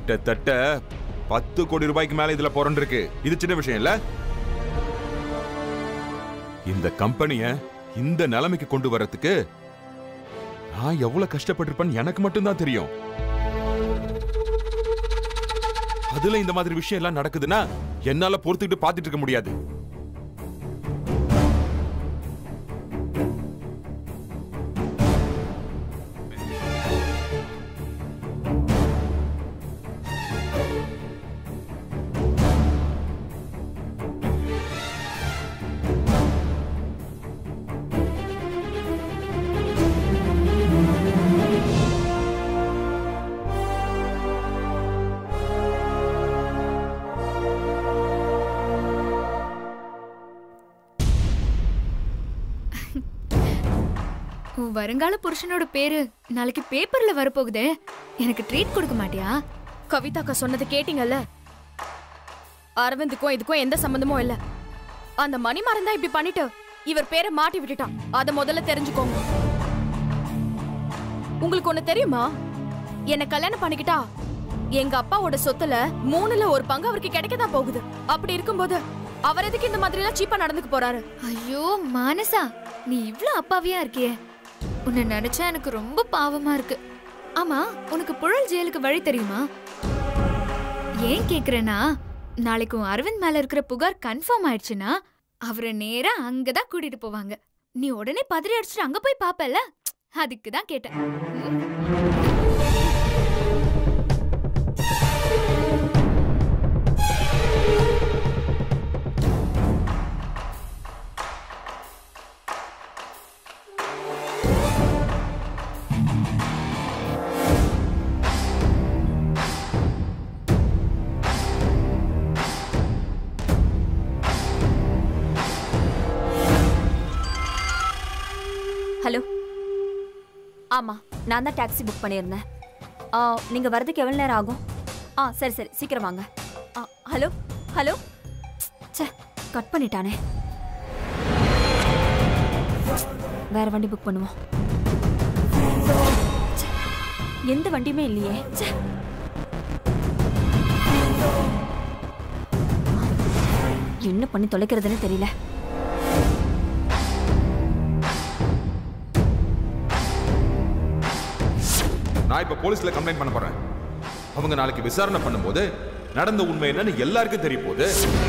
கிட்டத்தட்ட பத்து கோடி ரூபாய்க்கு மேல இதுல புரண்டிருக்கு இது சின்ன விஷயம் இல்ல இந்த கம்பெனிய இந்த நிலைமைக்கு கொண்டு வரதுக்கு நான் எவ்வளவு கஷ்டப்பட்டிருப்பேன்னு எனக்கு மட்டும்தான் தெரியும் அதுல இந்த மாதிரி விஷயம் எல்லாம் நடக்குதுன்னா என்னால பொறுத்துக்கிட்டு பார்த்துட்டு இருக்க முடியாது உன் வருங்கால புருஷனோட பேரு நாளைக்கு பேப்பர்ல வரப்போகுதே எனக்கு ட்ரீட் கொடுக்க மாட்டியா கவிதாக்கா சொன்னது கேட்டீங்கல்ல அரவிந்துக்கும் இதுக்கும் எந்த சம்பந்தமும் இல்ல அந்த மணிமாறன் தான் இப்படி பண்ணிட்டு இவர் பேரை மாட்டி விட்டுட்டான் அத முதல்ல தெரிஞ்சுக்கோங்க உங்களுக்கு ஒண்ணு தெரியுமா என்ன கல்யாணம் பண்ணிக்கிட்டா எங்க அப்பாவோட சொத்துல மூணுல ஒரு பங்கு அவருக்கு கிடைக்க தான் போகுது அப்படி இருக்கும்போது அவர் எதுக்கு இந்த மாதிரி எல்லாம் சீப்பா நடந்துக்க போறாரு ஐயோ மானசா நீ இவ்ளோ அப்பாவியா இருக்கியே உன்னை நினைச்சா எனக்கு ரொம்ப பாவமா இருக்கு ஆமா உனக்கு புழல் ஜெயிலுக்கு வழி தெரியுமா ஏன் கேக்குறேன்னா நாளைக்கு உன் அரவிந்த் மேல இருக்கிற புகார் கன்ஃபார்ம் ஆயிடுச்சுன்னா அவரை நேரா அங்கதான் கூட்டிட்டு போவாங்க நீ உடனே பதறி அடிச்சுட்டு அங்க போய் பாப்பல அதுக்கு தான் கேட்டேன் ம்? ஹலோ ஆமா நான் தான் டாக்ஸி புக் பண்ணியிருந்தேன் ஆ, நீங்க வரதுக்கு எவ்வளவு நேரம் ஆகும் ஆ சரி சரி சீக்கிரம் வாங்க ஆ, ஹலோ ஹலோ ச்சே கட் பண்ணிட்டானே வேற வண்டி புக் பண்ணுவோம் ச்சே, எந்த வண்டியுமே இல்லையே ச்சே. என்ன பண்ணி தொலைக்கிறதுன்னு தெரியல நான் இப்ப போலீஸ்ல கம்ப்ளைண்ட் பண்ண போறேன் அவங்க நாளைக்கு விசாரணை பண்ணும்போது நடந்த உண்மை என்னன்னு எல்லாருக்கும் தெரிய போகுது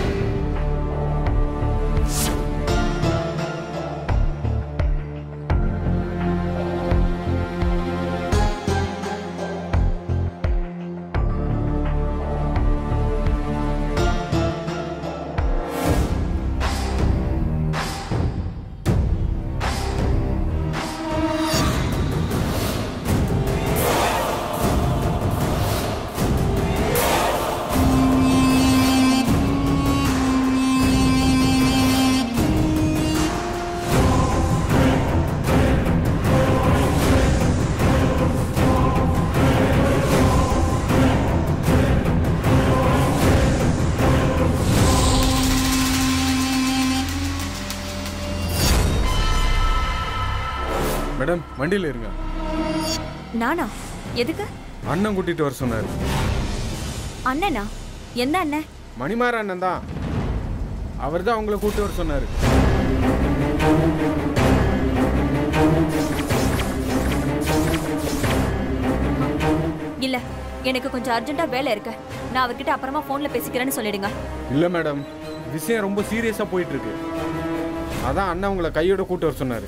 மேடம் வண்டியில் இருங்க நானா எதுக்கு அண்ணன் கூட்டிட்டு வர சொன்னாரு அண்ணனா எந்த அண்ணன் மணிமாற அண்ணன் தான் அவர் தான் அவங்கள கூட்டி வர சொன்னாரு இல்ல எனக்கு கொஞ்சம் அர்ஜென்ட்டா வேலை இருக்கு நான் அவர்கிட்ட அப்புறமா போன்ல பேசிக்கிறேன்னு சொல்லிடுங்க இல்லை மேடம் விஷயம் ரொம்ப சீரியஸாக போயிட்டு இருக்கு அதான் அண்ணன் உங்களை கையோட கூட்டு வர சொன்னாரு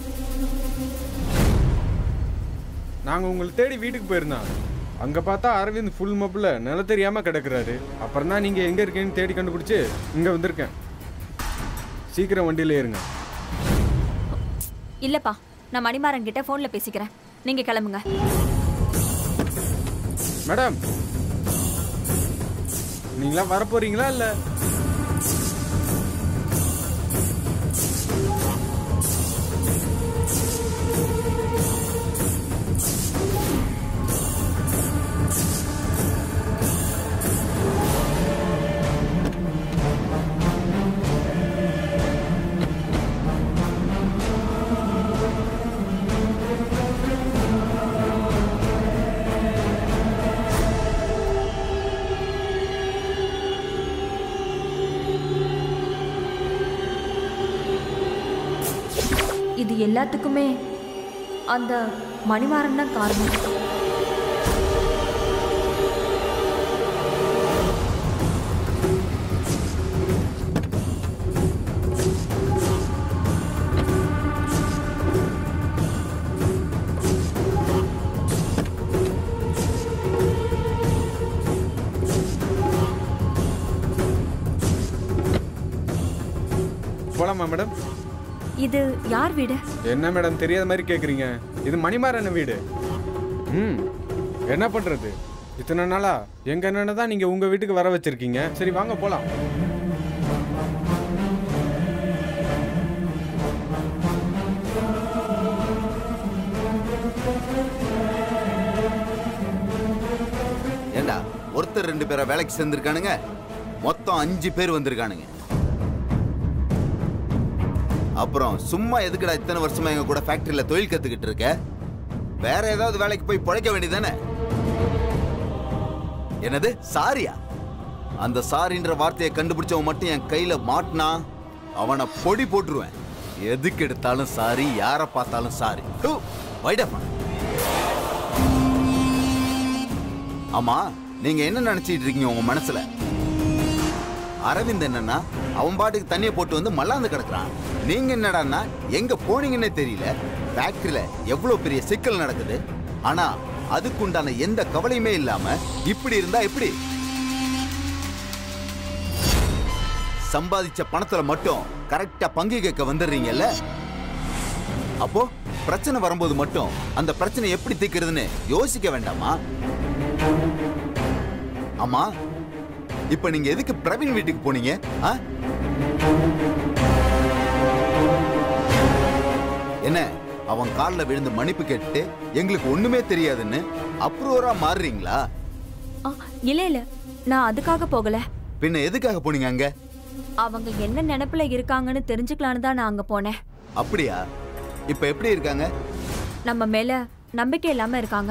நாங்கள் உங்களை தேடி வீட்டுக்கு போயிருந்தோம் அங்கே பார்த்தா அரவிந்த் ஃபுல் மப்பில் நில தெரியாமல் கிடக்குறாரு அப்புறம் தான் நீங்கள் எங்கே இருக்கீங்கன்னு தேடி கண்டுபிடிச்சி இங்கே வந்திருக்கேன் சீக்கிரம் வண்டியில ஏறுங்க இல்லப்பா நான் மணிமாறன் கிட்ட போன்ல பேசிக்கிறேன் நீங்க கிளம்புங்க மேடம் நீங்களா வரப்போறீங்களா இல்லை இது எல்லாத்துக்குமே அந்த மணிமாறன் தான் காரணம் போலாமா மேடம் இது யார் வீடு என்ன மேடம் தெரியாத மாதிரி கேட்குறீங்க இது மணிமாறன் வீடு ம் என்ன பண்ணுறது இத்தனை நாளா எங்க அண்ணனை தான் நீங்கள் உங்கள் வீட்டுக்கு வர வச்சிருக்கீங்க சரி வாங்க போகலாம் ஏண்டா ஒருத்தர் ரெண்டு பேரை வேலைக்கு சேர்ந்திருக்கானுங்க மொத்தம் அஞ்சு பேர் வந்திருக்கானுங்க அப்புறம் சும்மா எதுக்குடா இத்தனை வருஷமா எங்க கூட ஃபேக்டரியில தொழில் கத்துக்கிட்டு இருக்க வேற ஏதாவது வேலைக்கு போய் பொழைக்க வேண்டியதானே என்னது சாரியா அந்த சாரின்ற வார்த்தையை கண்டுபிடிச்சவன் மட்டும் என் கையில மாட்டினா அவனை பொடி போட்டுருவேன் எதுக்கு எடுத்தாலும் சாரி யாரை பார்த்தாலும் சாரி வைடப்பா ஆமா நீங்க என்ன நினைச்சிட்டு இருக்கீங்க உங்க மனசுல அரவிந்த் என்னன்னா அவன் பாட்டுக்கு தண்ணியை போட்டு வந்து மல்லாந்து கிடக்குறான் நீங்க என்னடான்னா எங்க போனீங்கன்னே தெரியல ஃபேக்டரியில எவ்வளவு பெரிய சிக்கல் நடக்குது ஆனா அதுக்குண்டான எந்த கவலையுமே இல்லாம இப்படி இருந்தா எப்படி சம்பாதிச்ச பணத்துல மட்டும் கரெக்டா பங்கு கேட்க வந்துடுறீங்கல்ல அப்போ பிரச்சனை வரும்போது மட்டும் அந்த பிரச்சனை எப்படி தீர்க்கிறதுன்னு யோசிக்க வேண்டாமா ஆமா இப்ப நீங்க எதுக்கு பிரவீன் வீட்டுக்கு போனீங்க ஆ? என்ன அவன் கால்ல விழுந்து மன்னிப்பு கேட்டு எங்களுக்கு ஒண்ணுமே தெரியாதுன்னு அப்ரூவரா மாறுறீங்களா ஆ, இல்ல இல்ல நான் அதுக்காக போகல பின்ன எதுக்காக போனீங்க அங்க அவங்க என்ன நினைப்புல இருக்காங்கன்னு தெரிஞ்சுக்கலான்னு தான் நான் அங்க போனேன் அப்படியா இப்ப எப்படி இருக்காங்க நம்ம மேல நம்பிக்கை இல்லாம இருக்காங்க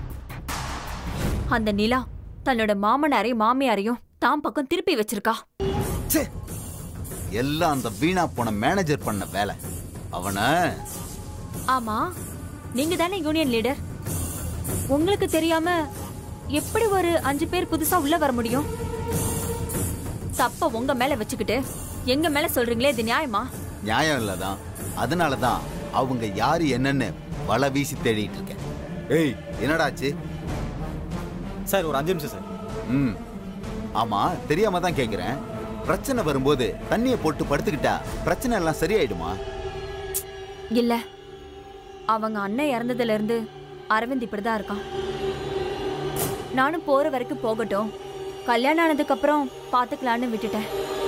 அந்த நிலா தன்னோட மாமனாரையும் மாமியாரையும் தான் பக்கம் திருப்பி வச்சிருக்கா ச்சே! எல்லாம் அந்த வீணா போன மேனேஜர் பண்ண வேலை அவனை ஆமா நீங்க தானே யூனியன் லீடர் உங்களுக்கு தெரியாம எப்படி ஒரு அஞ்சு பேர் புதுசா உள்ள வர முடியும் தப்ப உங்க மேல வச்சுக்கிட்டு எங்க மேல சொல்றீங்களே இது நியாயமா நியாயம் இல்லதான் அதனாலதான் அவங்க யாரு என்னன்னு வலை வீசி தேடிட்டு இருக்கேன் ஏய் என்னடாச்சு சார் ஒரு அஞ்சு நிமிஷம் சார் ம் ஆமா தெரியாம தான் கேக்குறேன் பிரச்சனை வரும்போது தண்ணியை போட்டு படுத்துக்கிட்டா பிரச்சனை எல்லாம் சரியாயிடுமா இல்ல அவங்க அண்ணன் இறந்ததுல இருந்து அரவிந்த் இப்படிதான் இருக்கான் நானும் போற வரைக்கும் போகட்டும் கல்யாணம் ஆனதுக்கு அப்புறம் பாத்துக்கலான்னு விட்டுட்டேன்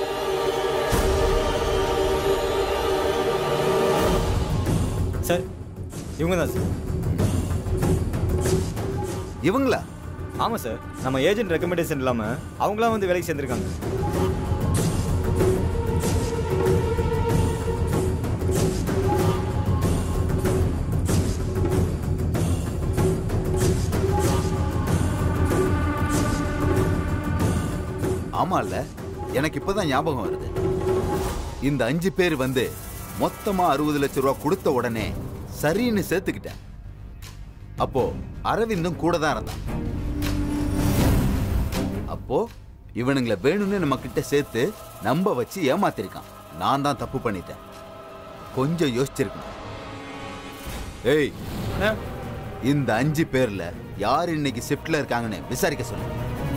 சார் இவங்க தான் சார் இவங்களா ஆமாம் சார் நம்ம ஏஜென்ட் ரெக்கமெண்டேஷன் இல்லாமல் அவங்களாம் வந்து வேலைக்கு சேர்ந்துருக்காங்க ஆமால எனக்கு இப்பதான் ஞாபகம் வருது இந்த அஞ்சு பேர் வந்து மொத்தமா அறுபது லட்சம் ரூபா கொடுத்த உடனே சரின்னு சேர்த்துக்கிட்டேன் அப்போ அரவிந்தும் கூட தான் இருந்தான் அப்போ இவனுங்களை வேணும்னு நம்ம கிட்ட சேர்த்து நம்ப வச்சு ஏமாத்திருக்கான் நான் தான் தப்பு பண்ணிட்டேன் கொஞ்சம் யோசிச்சிருக்கணும் ஏய் இந்த அஞ்சு பேர்ல யார் இன்னைக்கு ஷிஃப்ட்ல இருக்காங்கன்னு விசாரிக்க சொல்லு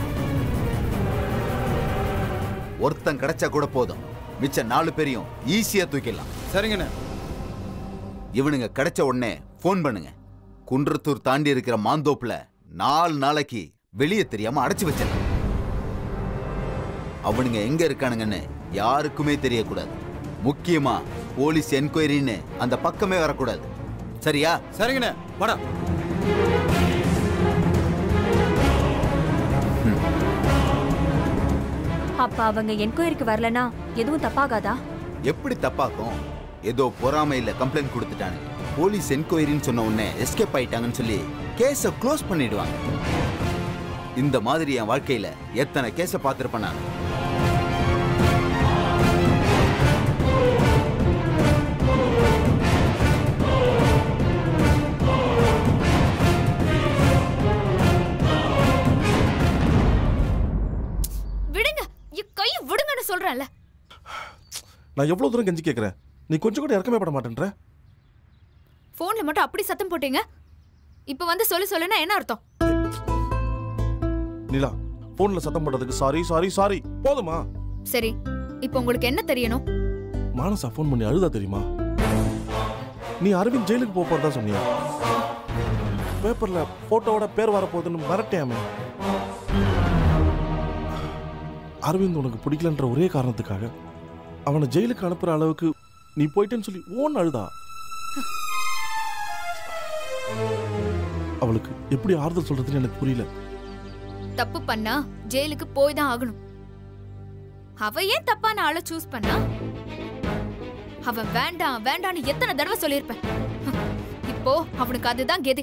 ஒருத்தன் கிடைச்சா கூட போதும் மிச்ச நாலு பேரையும் ஈஸியா தூக்கிடலாம் சரிங்கண்ணே இவனுங்க கிடைச்ச உடனே ஃபோன் பண்ணுங்க குன்றத்தூர் தாண்டி இருக்கிற மாந்தோப்புல நாலு நாளைக்கு வெளியே தெரியாம அடைச்சு வச்சிருக்க அவனுங்க எங்க இருக்கானுங்கன்னு யாருக்குமே தெரியக்கூடாது முக்கியமா போலீஸ் என்கொயரின்னு அந்த பக்கமே வரக்கூடாது சரியா சரிங்கண்ணே வாடா அப்ப அவங்க என்கொயரிக்கு வரலனா எதுவும் தப்பாகாதா எப்படி தப்பாக்கும் ஏதோ பொறாமையில கம்ப்ளைண்ட் கொடுத்துட்டானுங்க போலீஸ் என்கொயரின்னு சொன்ன உடனே எஸ்கேப் ஆயிட்டாங்கன்னு சொல்லி கேஸ க்ளோஸ் பண்ணிடுவாங்க இந்த மாதிரி என் வாழ்க்கையில எத்தனை கேஸ பார்த்திருப்பேன் நான் சொல்றேன்ல நான் எவ்வளவு தூரம் கெஞ்சி கேட்கறேன் நீ கொஞ்சம் கூட இறக்கமே பட மாட்டேன்ற போன்ல மட்டும் அப்படி சத்தம் போட்டீங்க இப்ப வந்து சொல்லு சொல்லுன்னா என்ன அர்த்தம் நிலா போன்ல சத்தம் போடுறதுக்கு சாரி சாரி சாரி போதுமா சரி இப்போ உங்களுக்கு என்ன தெரியணும் மானசா ஃபோன் பண்ணி அழுதா தெரியுமா நீ அரவிந்த் ஜெயிலுக்கு போக போறதா சொன்னியா பேப்பர்ல போட்டோவோட பேர் வரப்போகுதுன்னு மிரட்டியாமே அரவிந்த் உனக்கு பிடிக்கலன்ற ஒரே காரணத்துக்காக அவனை ஜெயிலுக்கு அனுப்புற அளவுக்கு நீ போயிட்டேன்னு சொல்லி ஓன் அழுதா அவளுக்கு எப்படி ஆறுதல் சொல்றதுன்னு எனக்கு புரியல தப்பு பண்ணா ஜெயிலுக்கு போய் தான் ஆகணும் அவ ஏன் தப்பான ஆளை சூஸ் பண்ணா அவன் வேண்டாம் வேண்டாம்னு எத்தனை தடவை சொல்லியிருப்பேன் இப்போ அவனுக்கு அதுதான் கெதி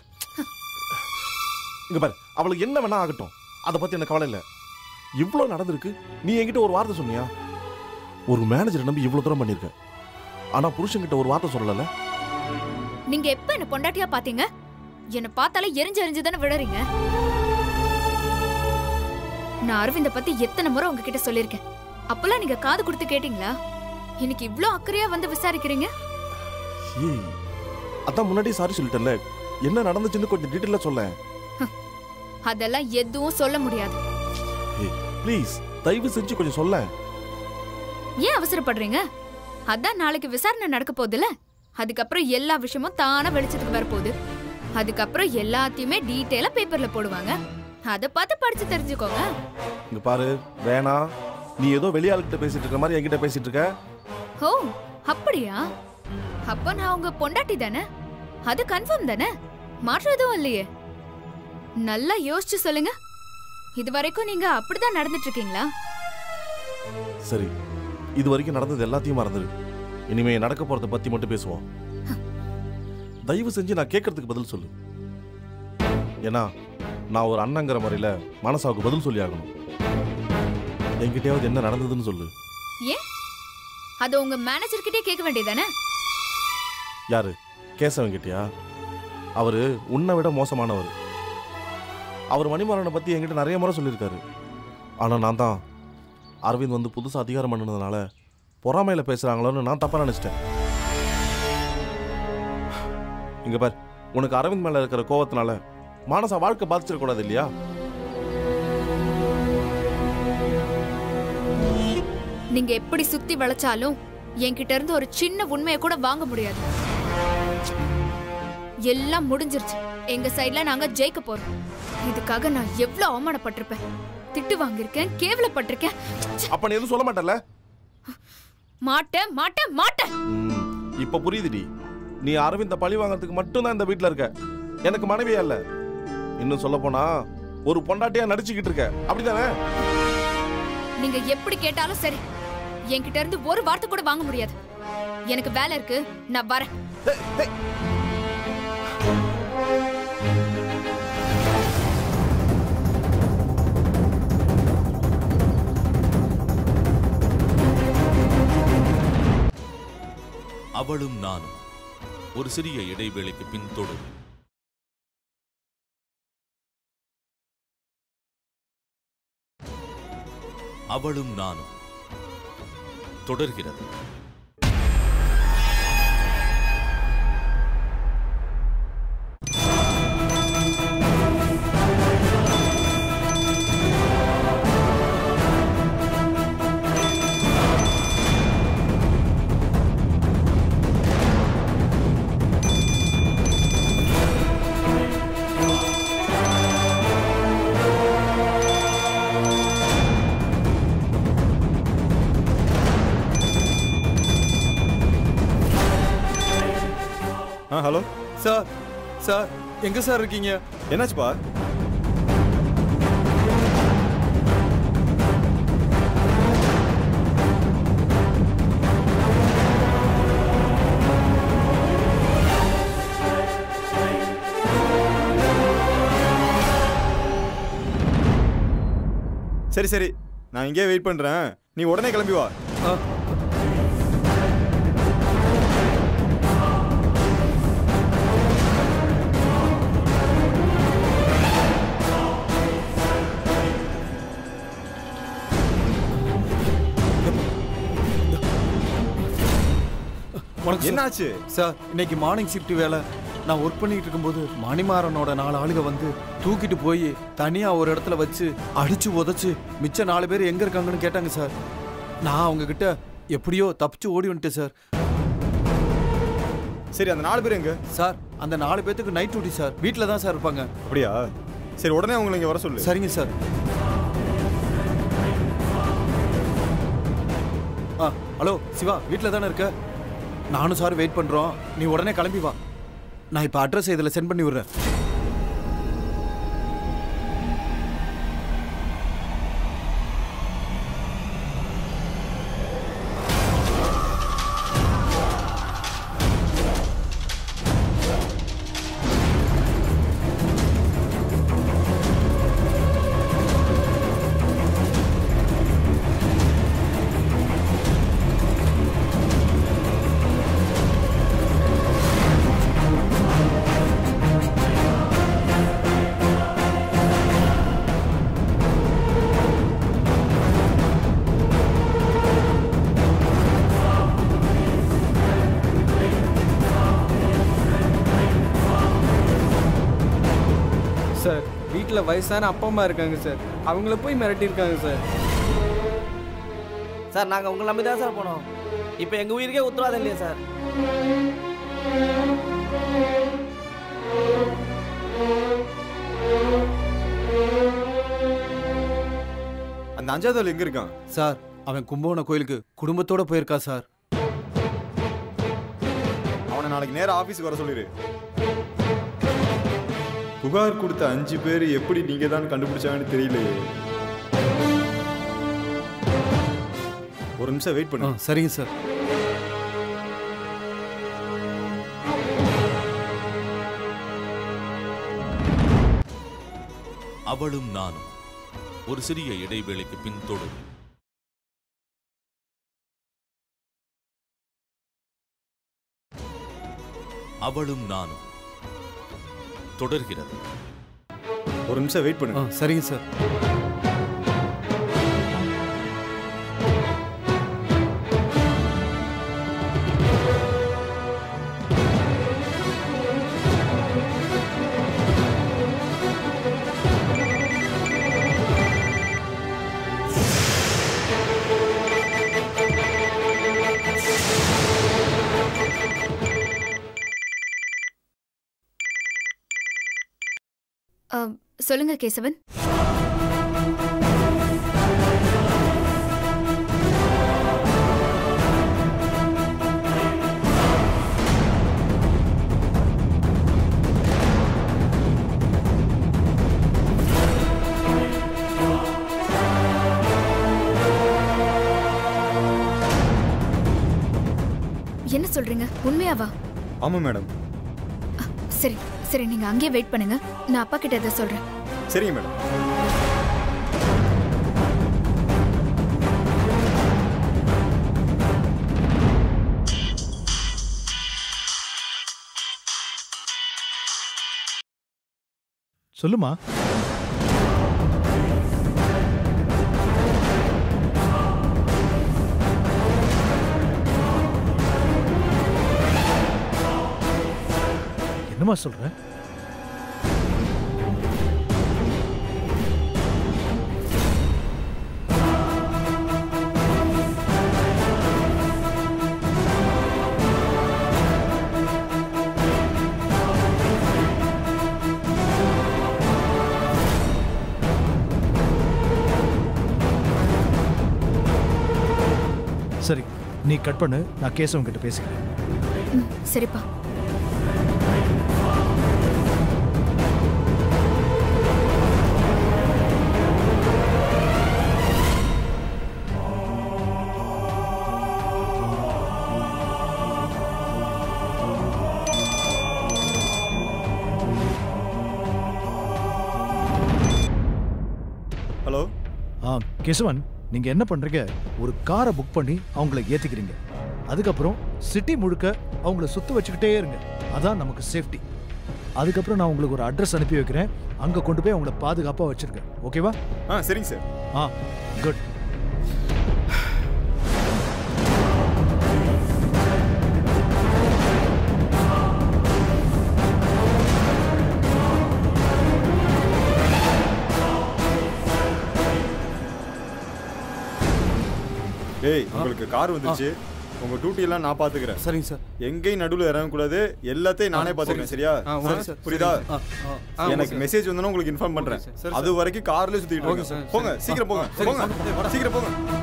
இங்க பாரு அவளுக்கு என்ன வேணா ஆகட்டும் அதை பத்தி எனக்கு கவலை இல்ல இவ்வளவு நடந்திருக்கு நீ என்கிட்ட ஒரு வார்த்தை சொன்னியா ஒரு மேனேஜரை நம்பி இவ்வளவு தூரம் பண்ணிருக்க ஆனா புருஷன்கிட்ட ஒரு வார்த்தை சொல்லல நீங்க எப்ப என்ன பொண்டாட்டியா பாத்தீங்க என்ன பார்த்தாலே எரிஞ்சு எரிஞ்சு தானே விடுறீங்க நான் அரவிந்த பத்தி எத்தனை முறை உங்ககிட்ட சொல்லியிருக்கேன் அப்பெல்லாம் நீங்க காது கொடுத்து கேட்டீங்களா இன்னைக்கு இவ்ளோ அக்கறையா வந்து விசாரிக்கிறீங்க ஏய் அதான் முன்னாடி சாரி சொல்லிட்டேன்ல என்ன நடந்துச்சுன்னு கொஞ்சம் டீட்டெயிலா சொல்ல அதெல்லாம் எதுவும் சொல்ல முடியாது ஏய் ப்ளீஸ் தயவு செஞ்சு கொஞ்சம் சொல்ல ஏன் அவசரப்படுறீங்க அதான் நாளைக்கு விசாரணை நடக்க போகுதுல அதுக்கப்புறம் எல்லா விஷயமும் தானா வெளிச்சத்துக்கு வரப்போகுது அதுக்கப்புறம் எல்லாத்தையுமே டீட்டெயிலா பேப்பர்ல போடுவாங்க அதை பார்த்து படிச்சு தெரிஞ்சுக்கோங்க இங்க பாரு வேணாம் நீ ஏதோ வெளியாளுகிட்ட பேசிட்டு இருக்க மாதிரி என்கிட்ட பேசிட்டு இருக்க ஓ அப்படியா அப்ப நான் உங்க பொண்டாட்டி தானே அது கன்ஃபார்ம் தானே மாற்றம் எதுவும் இல்லையே நல்லா யோசிச்சு சொல்லுங்க இது வரைக்கும் நீங்க அப்படிதான் நடந்துட்டு இருக்கீங்களா சரி இது வரைக்கும் நடந்தது எல்லாத்தையும் மறந்துரு இனிமே நடக்க போறத பத்தி மட்டும் பேசுவோம் தயவு செஞ்சு நான் கேட்கறதுக்கு பதில் சொல்லு ஏன்னா நான் ஒரு அண்ணங்கிற முறையில மனசாவுக்கு பதில் சொல்லி ஆகணும் என்கிட்டயாவது என்ன நடந்ததுன்னு சொல்லு ஏன் அது உங்க மேனேஜர் கிட்டே கேட்க வேண்டியதானே யாரு கேசவன் கிட்டயா அவரு உன்னை விட மோசமானவர் அவர் மணிமாறனை பத்தி என்கிட்ட நிறைய முறை சொல்லியிருக்காரு ஆனா நான் தான் அரவிந்த் வந்து புதுசா அதிகாரம் பண்ணதுனால பொறாமையில பேசுறாங்களோன்னு நான் தப்பா நினைச்சிட்டேன் இங்க பார் உனக்கு அரவிந்த் மேல இருக்கிற கோவத்தினால மானசா வாழ்க்கை பாதிச்சிடக்கூடாது இல்லையா நீங்க எப்படி சுத்தி வளைச்சாலும் என்கிட்ட இருந்து ஒரு சின்ன உண்மையை கூட வாங்க முடியாது எல்லாம் முடிஞ்சிருச்சு எங்க சைடுல நாங்க ஜெயிக்க போறோம் இதுக்காக நான் எவ்வளவு அவமானப்பட்டிருப்பேன் திட்டு வாங்கியிருக்கேன் கேவலப்பட்டிருக்கேன் அப்ப நீ எதுவும் சொல்ல மாட்டல மாட்டேன் மாட்டேன் மாட்டேன் இப்ப புரியுதுடி நீ அரவிந்த பழி வாங்குறதுக்கு மட்டும்தான் இந்த வீட்ல இருக்க எனக்கு மனைவியா இல்ல இன்னும் சொல்ல போனா ஒரு பொண்டாட்டியா நடிச்சுக்கிட்டு இருக்க அப்படிதானே நீங்க எப்படி கேட்டாலும் சரி என்கிட்ட இருந்து ஒரு வார்த்தை கூட வாங்க முடியாது எனக்கு வேலை இருக்கு நான் வரேன் அவளும் நானும் ஒரு சிறிய இடைவேளைக்கு பின் தொடரும் அவளும் நானும் தொடர்கிறது ஆ ஹலோ சார் சார் எங்க சார் இருக்கீங்க என்னாச்சுப்பா சரி சரி நான் இங்கேயே வெயிட் பண்றேன் நீ உடனே கிளம்பி வா வணக்கம் என்னாச்சு சார் இன்னைக்கு மார்னிங் ஷிஃப்ட் வேலை நான் ஒர்க் பண்ணிட்டு இருக்கும்போது மணிமாறனோட நாலு ஆளுங்க வந்து தூக்கிட்டு போய் தனியா ஒரு இடத்துல வச்சு அடிச்சு உதைச்சு மிச்ச நாலு பேர் எங்க இருக்காங்கன்னு கேட்டாங்க சார் நான் அவங்க கிட்ட எப்படியோ தப்பிச்சு ஓடி வந்துட்டேன் சார் சரி அந்த நாலு பேர் எங்க சார் அந்த நாலு பேத்துக்கு நைட் டியூட்டி சார் வீட்டில் தான் சார் இருப்பாங்க அப்படியா சரி உடனே அவங்களை இங்க வர சொல்லு சரிங்க சார் ஆ ஹலோ சிவா வீட்டில் தானே இருக்க நானும் சார் வெயிட் பண்ணுறோம் நீ உடனே கிளம்பி வா நான் இப்போ அட்ரஸ் இதில் சென்ட் பண்ணி விடுறேன் சார் வீட்டில் வயசான அப்பா அம்மா இருக்காங்க சார் அவங்கள போய் மிரட்டியிருக்காங்க சார் சார் நாங்கள் உங்களை நம்பி தான் சார் போனோம் இப்போ எங்கள் உயிருக்கே உத்தரவாதம் இல்லையா சார் அந்த அஞ்சாவது ஆள் எங்க இருக்கான் சார் அவன் கும்பகோணம் கோயிலுக்கு குடும்பத்தோட போயிருக்கா சார் அவனை நாளைக்கு நேரா ஆபீஸ்க்கு வர சொல்லிரு புகார் கொடுத்த அஞ்சு பேர் எப்படி நீங்க தான் கண்டுபிடிச்சாங்கன்னு தெரியலையே ஒரு நிமிஷம் வெயிட் ஆ பண்ணு சரிங்க சார் அவளும் நானும் ஒரு சிறிய இடைவேளைக்கு பின் தொடரும் அவளும் நானும் தொடர்கிறது ஒரு நிமிஷம் வெயிட் ஆ பண்ணு சரிங்க சார் அ, சொல்லுங்க கேசவன் என்ன சொல்றீங்க உண்மையாவா ஆமா மேடம் சரி சரி நீங்க அங்கேயே வெயிட் பண்ணுங்க நான் அப்பா கிட்ட இதை சொல்றேன் சரிங்க மேடம் சொல்லுமா என்னம்மா சொல்ற சரி நீ கட் பண்ணு நான் கேசவன் கிட்ட பேசிக்கிறேன் ம், சரிப்பா ஹலோ ஆ கேசவன் நீங்க என்ன பண்றீங்க ஒரு காரை புக் பண்ணி அவங்கள ஏத்திக்கிறீங்க அதுக்கப்புறம் சிட்டி முழுக்க அவங்கள சுத்த வச்சுக்கிட்டே இருங்க அதான் நமக்கு சேஃப்டி அதுக்கப்புறம் நான் உங்களுக்கு ஒரு அட்ரஸ் அனுப்பி வைக்கிறேன் அங்க கொண்டு போய் அவங்கள பாதுகாப்பா வச்சிருங்க ஓகேவா ஆ சரிங்க சார் ஆ குட் டேய் உங்களுக்கு கார் வந்துச்சு உங்க டியூட்டி எல்லாம் நான் பாத்துக்கிறேன் சரிங்க சார் எங்கேயும் நடுவுல இறங்க கூடாது எல்லாத்தையும் நானே ஆ, பாத்துக்கிறேன் சரி. சரியா ஆ, ஓகே சார். புரியுதா சரிங்க சார். ஆ, ஆ, ஆ, எனக்கு ஓகே. மெசேஜ் வந்தோன்னா உங்களுக்கு இன்ஃபார்ம் பண்றேன் சரி, அது சார். வரைக்கும் கார்ல சுத்திட்டு ஓகே இருக்கேன் சார், போங்க சரி. சீக்கிரம் போங்க ஆ, சரி, போங்க சார். சீக்கிரம் போங்க